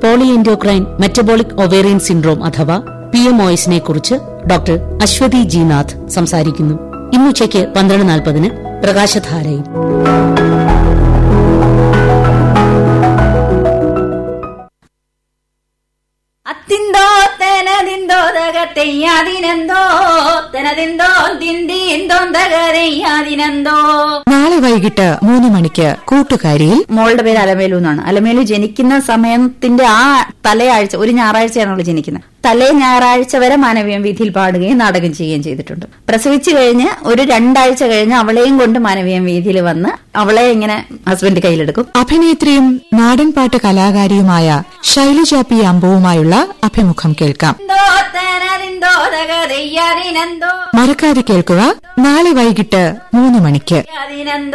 polyendocrine metabolic ovarian syndrome അഥവാ P M ഒഎസിനെ കുറിച്ച് ഡോക്ടർ അശ്വതി ജി നാഥ് സംസാരിക്കുന്നു ഇന്നുച്ചയ്ക്ക് പന്ത്രണ്ട് നാൽപ്പതിന് പ്രകാശധാരയിൽ അത്തിന്തോ തെനതിന്തോ തകത്തെയ്യാതിനെന്തോ തെനതിന്തോ തിന്തിന്തോ തകരെയ്യാതിനെന്തോ നാളെ വൈകിട്ട് മൂന്ന് മണിക്ക് കൂട്ടുകാരിയിൽ മോളുടെ പേര് അലമേലു എന്നാണ് അലമേലു ജനിക്കുന്ന സമയത്തിന്റെ ആ തലയാഴ്ച ഒരു ഞായറാഴ്ചയാണ് അവൾ ജനിക്കുന്നത് തലേ ഞായറാഴ്ച വരെ മാനവീയം വീഥിയിൽ പാടുകയും നാടകം ചെയ്യുകയും ചെയ്തിട്ടുണ്ട് പ്രസവിച്ചു കഴിഞ്ഞ് ഒരു രണ്ടാഴ്ച കഴിഞ്ഞ് അവളെയും കൊണ്ട് മാനവീയം വീഥിയിൽ വന്ന് അവളെ ഇങ്ങനെ ഹസ്ബൻഡ് കയ്യിലെടുക്കും അഭിനേത്രിയും നാടൻപാട്ട് കലാകാരിയുമായ ശൈലജ പി അമ്പുവുമായുള്ള അഭിമുഖം കേൾക്കാം എന്തോ തെനതിന്തോ തകരെയ്യാതിനെന്തോ മറക്കാതെ കേൾക്കുക നാളെ വൈകിട്ട് മൂന്ന് മണിക്ക് അതിനെന്തോ